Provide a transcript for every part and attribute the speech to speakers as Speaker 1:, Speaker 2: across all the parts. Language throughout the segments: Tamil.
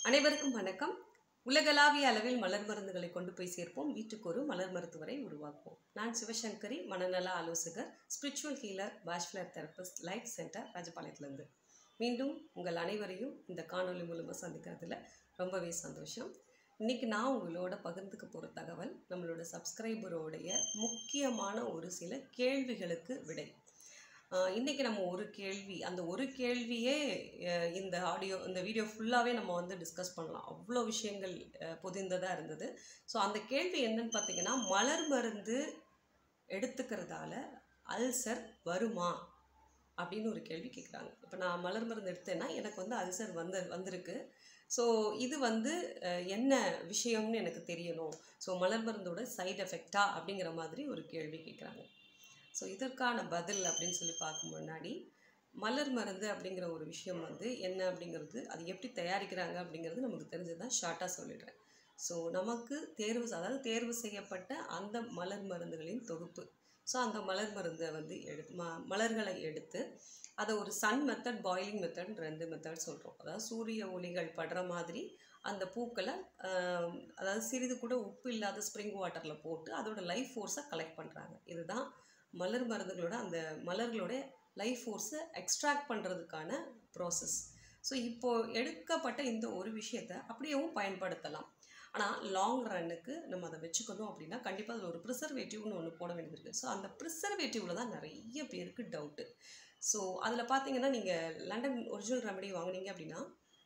Speaker 1: அனைவருக்கும் வணக்கம் உலகளாவிய அளவில் மலர் மருந்துகளை கொண்டு போய் சேர்ப்போம் வீட்டுக்கு ஒரு மலர் மருத்துவரை உருவாக்குவோம் நான் சிவசங்கரி மனநல ஆலோசகர் spiritual healer bachelor therapist life centre ராஜபாளையத்துலேருந்து மீண்டும் உங்கள் அனைவரையும் இந்த காணொளி மூலமாக சந்திக்கிறதுல ரொம்பவே சந்தோஷம் இன்றைக்கி நான் உங்களோட பகிர்ந்துக்க போகிற தகவல் நம்மளோட சப்ஸ்கிரைபரோடைய முக்கியமான ஒரு சில கேள்விகளுக்கு விடை ஆஹ் இன்னைக்கு நம்ம ஒரு கேள்வி அந்த ஒரு கேள்வியே அஹ் இந்த ஆடியோ இந்த வீடியோ ஃபுல்லாகவே நம்ம வந்து டிஸ்கஸ் பண்ணலாம் அவ்வளோ விஷயங்கள் பொதிந்ததாக இருந்தது ஸோ அந்த கேள்வி என்னன்னு பார்த்தீங்கன்னா மலர் மருந்து எடுத்துக்கிறதால அல்சர் வருமா அப்படின்னு ஒரு கேள்வி கேட்குறாங்க இப்போ நான் மலர் மருந்து எடுத்தேன்னா எனக்கு வந்து அல்சர் வந்து வந்திருக்கு ஸோ இது வந்து அஹ், என்ன விஷயம்னு எனக்கு தெரியணும் ஸோ மலர் மருந்தோட சைடு எஃபெக்டா அப்படிங்கிற மாதிரி ஒரு கேள்வி கேட்குறாங்க ஸோ இதற்கான பதில் அப்படின்னு சொல்லி பார்க்கும் முன்னாடி மலர் மருந்து அப்படிங்கிற ஒரு விஷயம் வந்து என்ன அப்படிங்கிறது அது எப்படி தயாரிக்கிறாங்க அப்படிங்கிறது நமக்கு தெரிஞ்சதான் ஷார்ட்டாக சொல்லிடுறேன் ஸோ நமக்கு தேர்வு அதாவது தேர்வு செய்யப்பட்ட அந்த மலர் மருந்துகளின் தொகுப்பு ஸோ அந்த மலர் மருந்தை வந்து எடுத்து ம மலர்களை எடுத்து அதை ஒரு சன் மெத்தட் பாயிலிங் மெத்தட் ரெண்டு மெத்தட் சொல்கிறோம் அதாவது சூரிய ஒளிகள் படுற மாதிரி அந்த பூக்களை ஆஹ், அதாவது சிறிது கூட உப்பு இல்லாத ஸ்ப்ரிங் வாட்டரில் போட்டு அதோட லைஃப் ஃபோர்ஸை கலெக்ட் பண்ணுறாங்க இதுதான் மலர் மருந்துகளோட அந்த மலர்களோட லைஃப் ஃபோர்ஸை எக்ஸ்ட்ராக்ட் பண்ணுறதுக்கான ப்ராசஸ் ஸோ இப்போது எடுக்கப்பட்ட இந்த ஒரு விஷயத்தை அப்படியேவும் பயன்படுத்தலாம் ஆனால் லாங் ரன்னுக்கு நம்ம அதை வச்சுக்கணும் அப்படின்னா கண்டிப்பாக அதில் ஒரு ப்ரிசர்வேட்டிவ்னு ஒன்று போட வேண்டியது இருக்குது ஸோ அந்த ப்ரிசர்வேட்டிவில் தான் நிறைய பேருக்கு டவுட்டு ஸோ அதில் பார்த்தீங்கன்னா நீங்கள் லண்டன் ஒரிஜினல் ரெமடி வாங்குனீங்க அப்படின்னா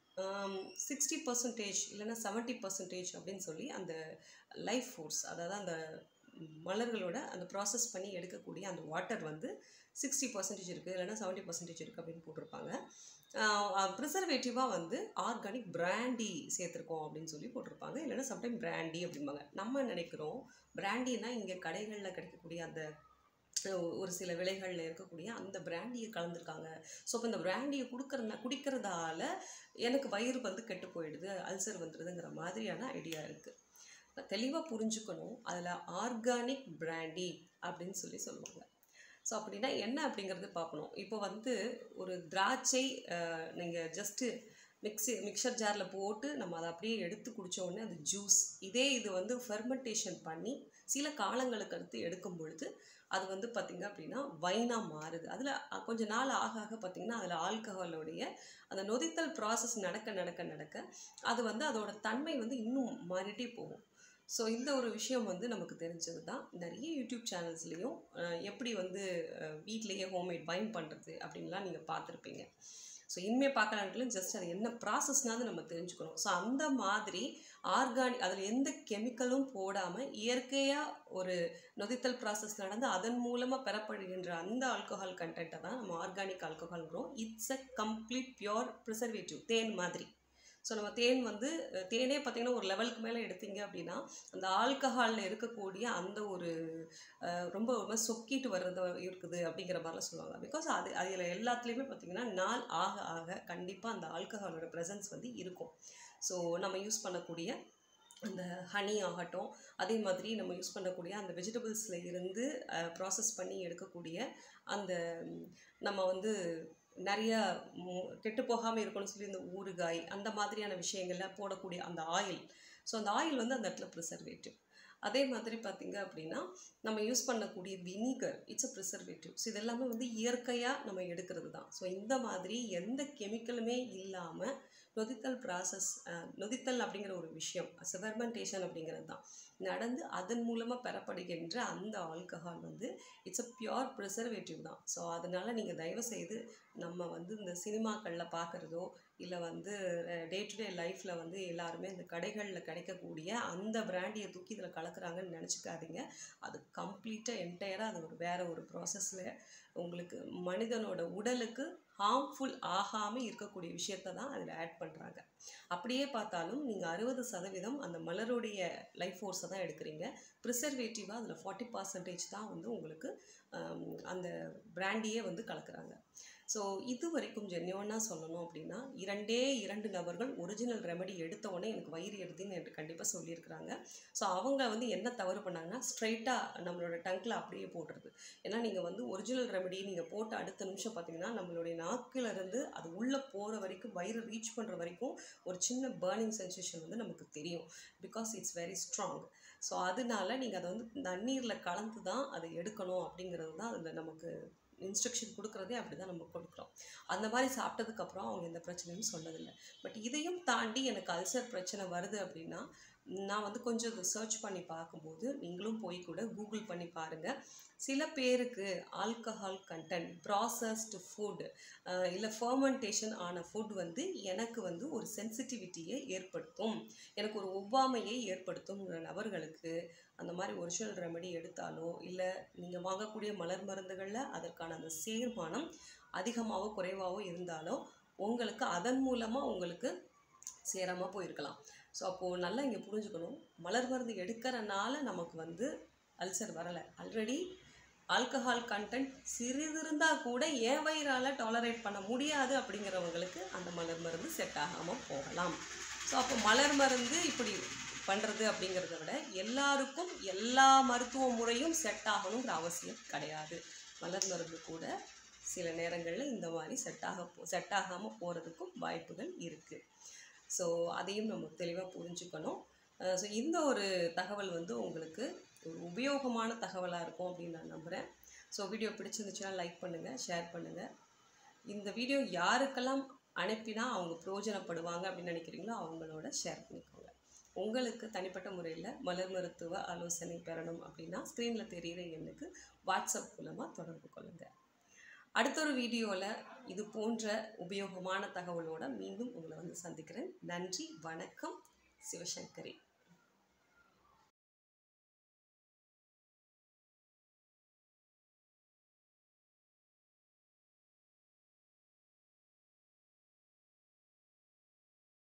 Speaker 1: சிக்ஸ்டி பர்சன்டேஜ் இல்லைன்னா செவன்ட்டி பர்சன்டேஜ் அப்படின்னு சொல்லி அந்த லைஃப் ஃபோர்ஸ் அதாவது அந்த மலர்களோட அந்த ப்ராசஸ் பண்ணி எடுக்கக்கூடிய அந்த வாட்டர் வந்து சிக்ஸ்டி பர்சன்டேஜ் இருக்குது இல்லைன்னா செவன்ட்டி பர்சன்டேஜ் இருக்குது அப்படின்னு போட்டிருப்பாங்க ப்ரிசர்வேட்டிவாக வந்து ஆர்கானிக் பிராண்டி சேர்த்துருக்கோம் அப்படின்னு சொல்லி போட்டிருப்பாங்க இல்லைன்னா சம்டைம் பிராண்டி அப்படிம்பாங்க நம்ம நினைக்கிறோம் பிராண்டினா இங்கே கடைகளில் கிடைக்கக்கூடிய அந்த அஹ், ஒரு சில விலைகளில் இருக்கக்கூடிய அந்த பிராண்டியை கலந்துருக்காங்க ஸோ இப்போ இந்த பிராண்டியை கொடுக்குறத குடிக்கிறதால எனக்கு வயிறு வந்து கெட்டு போயிடுது அல்சர் வந்துடுதுங்கிற மாதிரியான ஐடியா இருக்குது தெளிவாக புரிஞ்சுக்கணும் அதில் ஆர்கானிக் பிராண்டி அப்படின்னு சொல்லி சொல்லுவாங்க ஸோ அப்படின்னா என்ன அப்படிங்கிறது பார்க்கணும் இப்போ வந்து ஒரு திராட்சை நீங்கள் ஜஸ்ட்டு மிக்ஸி மிக்சர் ஜாரில் போட்டு நம்ம அதை அப்படியே எடுத்து குடிச்ச உடனே அது ஜூஸ் இதே இது வந்து ஃபெர்மெண்டேஷன் பண்ணி சில காலங்களுக்கு அடுத்து எடுக்கும் பொழுது அது வந்து பார்த்திங்க அப்படின்னா வைனாக மாறுது அதில் கொஞ்ச நாள் ஆக ஆக பார்த்திங்கன்னா அதில் ஆல்கஹாலோடைய அந்த நொதித்தல் ப்ராசஸ் நடக்க நடக்க நடக்க அது வந்து அதோட தன்மை வந்து இன்னும் மாறிட்டே போகும் ஸோ இந்த ஒரு விஷயம் வந்து நமக்கு தெரிஞ்சது தான் நிறைய யூடியூப் சேனல்ஸ்லேயும் எப்படி வந்து அஹ், வீட்டிலேயே ஹோம்மேட் வைன் பண்ணுறது அப்படின்லாம் நீங்கள் பார்த்துருப்பீங்க ஸோ இனிமேல் பார்க்கலான்ட்டு ஜஸ்ட் அது என்ன ப்ராசஸ்னாவது நம்ம தெரிஞ்சுக்கணும் ஸோ அந்த மாதிரி ஆர்கானிக் அதில் எந்த கெமிக்கலும் போடாமல் இயற்கையாக ஒரு நொதித்தல் ப்ராசஸ் நடந்து அதன் மூலமாக பெறப்படுகின்ற அந்த ஆல்கஹால் கண்டென்ட்டை தான் நம்ம organic ஆல்கஹால்ங்கிறோம் it's a complete pure preservative தேன் மாதிரி ஸோ நம்ம தேன் வந்து அஹ், தேனே பார்த்திங்கன்னா ஒரு லெவலுக்கு மேலே எடுத்தீங்க அப்படின்னா அந்த ஆல்கஹாலில் இருக்கக்கூடிய அந்த ஒரு அஹ், ரொம்ப ரொம்ப சொக்கிட்டு வர்றது இருக்குது அப்படிங்கிற மாதிரிலாம் சொல்லுவாங்க பிகாஸ் அது அதில் எல்லாத்துலேயுமே பார்த்திங்கன்னா நாள் ஆக ஆக கண்டிப்பாக அந்த ஆல்கஹாலோட ப்ரெசன்ஸ் வந்து இருக்கும் ஸோ நம்ம யூஸ் பண்ணக்கூடிய அந்த ஹனி ஆகட்டும் அதே மாதிரி நம்ம யூஸ் பண்ணக்கூடிய அந்த வெஜிடபிள்ஸில் இருந்து ப்ராசஸ் பண்ணி எடுக்கக்கூடிய அந்த ம், நம்ம வந்து நிறைய ம், கெட்டு போகாமல் இருக்கணும்னு சொல்லி இந்த ஊறுகாய் அந்த மாதிரியான விஷயங்கள்ல போடக்கூடிய அந்த ஆயில் ஸோ அந்த ஆயில் வந்து அந்த இடத்துல ப்ரிசர்வேட்டிவ் அதே மாதிரி பார்த்தீங்க அப்படின்னா நம்ம யூஸ் பண்ணக்கூடிய vinegar it's a preservative so இதெல்லாமே வந்து இயற்கையாக நம்ம எடுக்கிறது தான் ஸோ இந்த மாதிரி எந்த கெமிக்கலுமே இல்லாமல் நொதித்தல் ப்ராசஸ் நொதித்தல் அப்படிங்கிற ஒரு விஷயம் ஃபெர்மெண்டேஷன் அப்படிங்கிறது தான் நடந்து அதன் மூலமாக பெறப்படுகின்ற அந்த ஆல்கஹால் வந்து இட்ஸ் அ பியோர் ப்ரிசர்வேட்டிவ் தான் ஸோ அதனால் நீங்கள் தயவு செய்து நம்ம வந்து இந்த சினிமாக்களில் பார்க்குறதோ இல்லை வந்து டே டு டே லைஃப்பில் வந்து எல்லாருமே இந்த கடைகளில் கிடைக்கக்கூடிய அந்த பிராண்டியை தூக்கி இதில் கலக்குறாங்கன்னு நினச்சிக்காதீங்க அது கம்ப்ளீட்டாக என்டையராக அது ஒரு வேறு ஒரு ப்ராசஸில் உங்களுக்கு மனிதனோட உடலுக்கு ஹார்ம்ஃபுல் ஆகாமல் இருக்கக்கூடிய விஷயத்த தான் அதில் ஆட் பண்ணுறாங்க அப்படியே பார்த்தாலும் நீங்கள் அறுபது சதவீதம் அந்த மலருடைய லைஃப் ஃபோர்ஸை தான் எடுக்கிறீங்க ப்ரிசர்வேட்டிவாக அதில் ஃபார்ட்டி பர்சன்டேஜ் தான் வந்து உங்களுக்கு ஆம், அந்த பிராண்டியே வந்து கலக்குறாங்க ஸோ இது வரைக்கும் ஜென்யூனாக சொல்லணும் அப்படின்னா இரண்டே இரண்டு நபர்கள் ஒரிஜினல் ரெமெடி எடுத்த உடனே எனக்கு வயிறு எடுதுன்னு எனக்கு கண்டிப்பாக சொல்லியிருக்கிறாங்க ஸோ அவங்க வந்து என்ன தவறு பண்ணாங்கன்னா ஸ்ட்ரைட்டாக நம்மளோட டங்கில் அப்படியே போடுறது ஏன்னா நீங்கள் வந்து ஒரிஜினல் ரெமெடி நீங்கள் போட்ட அடுத்த நிமிஷம் பார்த்தீங்கன்னா நம்மளுடைய நாக்குல இருந்து அது உள்ளே போகிற வரைக்கும் வயிறு ரீச் பண்ணுற வரைக்கும் ஒரு சின்ன பேர்னிங் சென்சேஷன் வந்து நமக்கு தெரியும் because it's very strong so அதனால நீங்கள் அதை வந்து தண்ணீரில் கலந்து தான் அதை எடுக்கணும் அப்படிங்கிறது தான் அதில் நமக்கு இன்ஸ்ட்ரக்ஷன் கொடுக்குறதே அப்படி தான் நம்ம கொடுக்குறோம் அந்த மாதிரி சாப்பிட்டதுக்கப்புறம் அவங்க எந்த பிரச்சனையும் சொன்னதில்லை பட் இதையும் தாண்டி எனக்கு அல்சர் பிரச்சனை வருது அப்படின்னா நான் வந்து கொஞ்சம் சர்ச் பண்ணி பார்க்கும்போது நீங்களும் போய் கூட கூகுள் பண்ணி பாருங்கள் சில பேருக்கு ஆல்கஹால் கண்டென்ட் ப்ராசஸ்டு ஃபுட் இல்லை ஃபர்மெண்டேஷன் ஆன ஃபுட் வந்து எனக்கு வந்து ஒரு சென்சிட்டிவிட்டியை ஏற்படுத்தும் எனக்கு ஒரு ஒவ்வாமையை ஏற்படுத்தும்ங்கிற நபர்களுக்கு அந்த மாதிரி ஒரிஜினல் ரெமெடி எடுத்தாலோ இல்லை நீங்கள் வாங்கக்கூடிய மலர் மருந்துகளில் அதற்கான அந்த சேர்மானம் அதிகமாகவோ குறைவாகவோ இருந்தாலோ உங்களுக்கு அதன் மூலமாக உங்களுக்கு சேராமல் போயிருக்கலாம் ஸோ அப்போது நல்லா இங்கே புரிஞ்சுக்கணும் மலர் மருந்து எடுக்கிறனால நமக்கு வந்து அல்சர் வரலை ஆல்ரெடி ஆல்கஹால் கண்டென்ட் சிறிது இருந்தால் கூட என் வயிறால் டாலரேட் பண்ண முடியாது அப்படிங்கிறவங்களுக்கு அந்த மலர் மருந்து செட் ஆகாமல் போகலாம் ஸோ அப்போ மலர் மருந்து இப்படி பண்ணுறது அப்படிங்கிறத விட எல்லாருக்கும் எல்லா மருத்துவ முறையும் செட் ஆகணுங்கிற அவசியம் கிடையாது மலர் மருந்து கூட சில நேரங்களில் இந்த மாதிரி செட் ஆக போ செட் ஆகாமல் போகிறதுக்கும் வாய்ப்புகள் இருக்குது ஸோ அதையும் நம்ம தெளிவாக புரிஞ்சுக்கணும் ஸோ இந்த ஒரு தகவல் வந்து உங்களுக்கு ஒரு உபயோகமான தகவலாக இருக்கும் அப்படின்னு நான் நம்புகிறேன் ஸோ வீடியோ பிடிச்சிருந்துச்சுன்னா லைக் பண்ணுங்கள் ஷேர் பண்ணுங்கள் இந்த வீடியோ யாருக்கெல்லாம் அனுப்பினா அவங்க பிரயோஜனப்படுவாங்க அப்படின்னு நினைக்கிறீங்களோ அவங்களோட ஷேர் பண்ணிக்கோங்க உங்களுக்கு தனிப்பட்ட முறையில் மலர் மருத்துவ ஆலோசனை பெறணும் அப்படின்னா ஸ்க்ரீனில் தெரிகிற எண்ணுக்கு வாட்ஸ்அப் மூலமாக தொடர்பு கொள்ளுங்கள் அடுத்த ஒரு வீடியோவில் இது போன்ற உபயோகமான தகவலோட மீண்டும் உங்களை வந்து சந்திக்கிறேன் நன்றி வணக்கம் சிவசங்கரி